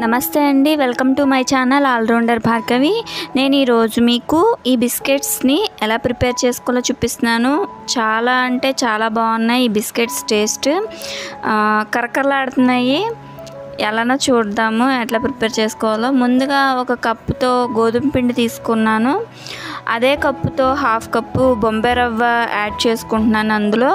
నమస్తే అండి welcome to my channel allrounder Bhargavi నేను ఈరోజు మీకు ఈ బిస్కెట్స్ని ఎలా ప్రిపేర్ చేసుకోవాలో చూపిస్తున్నాను చాలా అంటే చాలా బాగున్నాయి ఈ బిస్కెట్స్ టేస్ట్ ఆ, కరకరలాడుతున్నాయి ఎలానో చూద్దాము ఎట్లా ప్రిపేర్ చేసుకోవాలో ముందుగా ఒక కప్పుతో గోధుమ పిండి తీసుకున్నాను అదే కప్పుతో హాఫ్ కప్పు బొంబాయి రవ్వ యాడ్ చేసుకుంటున్నాను అందులో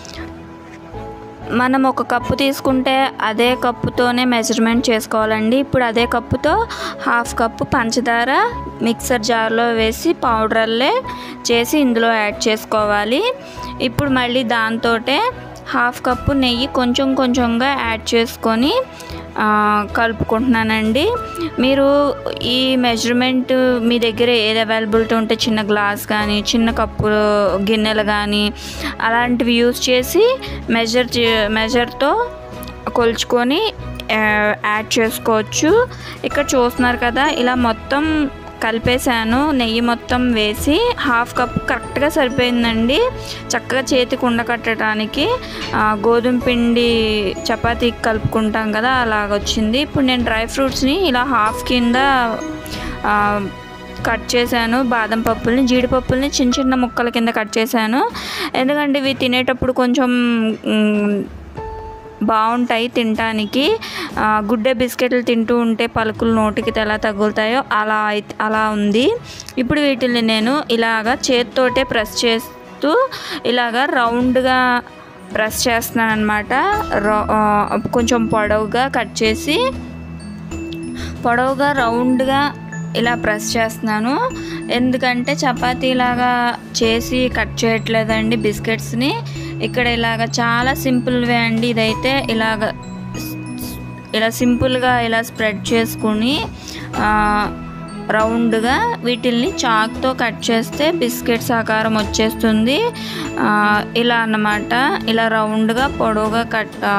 మనం ఒక కప్పు తీసుకుంటే అదే కప్పుతోనే మెజర్మెంట్ చేసుకోవాలండి ఇప్పుడు అదే కప్పుతో హాఫ్ కప్పు పంచదార మిక్సర్ జార్లో వేసి పౌడర్లే చేసి ఇందులో యాడ్ చేసుకోవాలి ఇప్పుడు మళ్ళీ దాంతోటే హాఫ్ కప్పు నెయ్యి కొంచెం కొంచెంగా యాడ్ చేసుకొని ఆ, కలుపుకుంటున్నానండి మీరు ఈ మెజర్మెంట్ మీ దగ్గర ఏది అవైలబిలిటీ ఉంటే చిన్న గ్లాస్ కానీ చిన్న కప్పు గిన్నెలు కానీ అలాంటివి యూజ్ చేసి మెజర్ మెజర్తో కొలుచుకొని ఆ, యాడ్ చేసుకోవచ్చు ఇక్కడ చూస్తున్నారు కదా ఇలా మొత్తం కలిపేశాను నెయ్యి మొత్తం వేసి హాఫ్ కప్ కరెక్ట్గా సరిపోయిందండి చక్కగా చేతికి ఉండకట్టడానికి ఆ, గోధుమ పిండి చపాతీకి కలుపుకుంటాం కదా అలాగ వచ్చింది ఇప్పుడు నేను డ్రై ఫ్రూట్స్ని ఇలా హాఫ్ కింద ఆ, కట్ చేశాను బాదం పప్పుల్ని జీడిపప్పుల్ని చిన్న చిన్న ముక్కల కింద కట్ చేశాను ఎందుకంటే ఇవి తినేటప్పుడు కొంచెం మ్, బాగుంటాయి తినటానికి ఆ, గుడ్డే బిస్కెట్లు తింటూ ఉంటే పలుకులు నోటికి ఎలా తగులుతాయో అలా అయితే అలా ఉంది ఇప్పుడు వీటిని నేను ఇలాగా చేత్తోటే ప్రెస్ చేస్తూ ఇలాగా రౌండ్గా ప్రెస్ చేస్తున్నాను అనమాట కొంచెం పొడవుగా కట్ చేసి పొడవుగా రౌండ్గా ఇలా ప్రెస్ చేస్తున్నాను ఎందుకంటే చపాతీలాగా చేసి కట్ చేయట్లేదండి బిస్కెట్స్ని ఇక్కడ ఇలాగ చాలా సింపుల్ వే అండి ఇదైతే ఇలాగ ఇలా సింపుల్గా ఇలా స్ప్రెడ్ చేసుకుని ఆ, రౌండ్గా వీటిల్ని చాక్తో కట్ చేస్తే బిస్కెట్స్ ఆకారం వచ్చేస్తుంది ఆ, ఇలా అన్నమాట ఇలా రౌండ్గా పొడవుగా కట్ ఆ,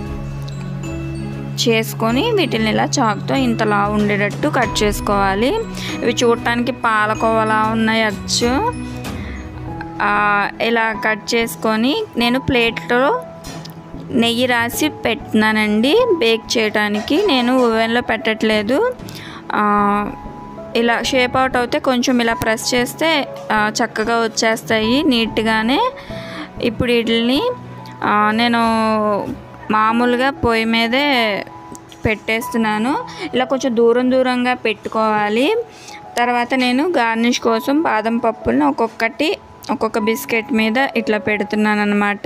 చేసుకొని వీటిని ఇలా చాక్తో ఇంతలా ఉండేటట్టు కట్ చేసుకోవాలి ఇవి చూడటానికి పాలకోవలా ఉన్నాయి అచ్చు ఆ, ఇలా కట్ చేసుకొని నేను ప్లేట్లో నెయ్యి రాసి పెట్టినానండి బేక్ చేయడానికి నేను ఓవెన్లో పెట్టట్లేదు ఆ, ఇలా షేప్ అవుట్ అవుతే కొంచెం ఇలా ప్రెస్ చేస్తే ఆ, చక్కగా వచ్చేస్తాయి నీట్గానే ఇప్పుడు వీటిని ఆ, నేను మామూలుగా పొయ్యి మీదే పెట్టేస్తున్నాను ఇలా కొంచెం దూరం దూరంగా పెట్టుకోవాలి తర్వాత నేను గార్నిష్ కోసం బాదం పప్పులను ఒక్కొక్కటి ఒక్కొక్క బిస్కెట్ మీద ఇట్లా పెడుతున్నాను అనమాట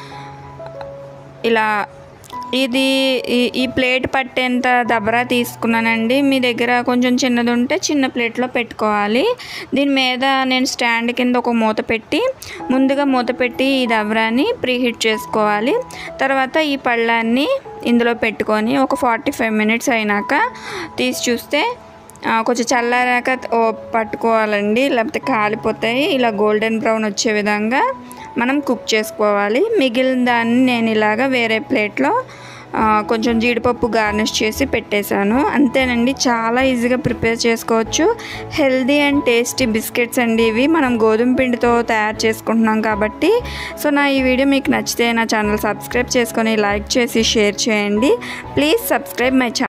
ఇలా ఇది ఈ- ఈ ప్లేట్ పట్టేంత దబరా తీసుకున్నానండి మీ దగ్గర కొంచెం చిన్నది ఉంటే చిన్న ప్లేట్లో పెట్టుకోవాలి దీని మీద నేను స్టాండ్ కింద ఒక మూత పెట్టి ముందుగా మూత పెట్టి ఈ దబరాని ప్రీహీట్ చేసుకోవాలి తర్వాత ఈ పళ్ళాన్ని ఇందులో పెట్టుకొని ఒక ఫార్టీ ఫైవ్ మినిట్స్ అయినాక తీసి చూస్తే ఆ, కొంచెం చల్లారాక ఓ పట్టుకోవాలండి లేకపోతే కాలిపోతాయి ఇలా గోల్డెన్ బ్రౌన్ వచ్చే విధంగా మనం కుక్ చేసుకోవాలి మిగిలిన దాన్ని నేను ఇలాగ వేరే ప్లేట్లో ఆ, కొంచెం జీడిపప్పు గార్నిష్ చేసి పెట్టేశాను అంతేనండి చాలా ఈజీగా ప్రిపేర్ చేసుకోవచ్చు హెల్దీ అండ్ టేస్టీ బిస్కెట్స్ అండి ఇవి మనం గోధుమ పిండితో తయారు చేసుకుంటున్నాం కాబట్టి సో నా ఈ వీడియో మీకు నచ్చితే నా ఛానల్ సబ్స్క్రైబ్ చేసుకొని లైక్ చేసి షేర్ చేయండి ప్లీజ్ సబ్స్క్రైబ్ మై ఛానల్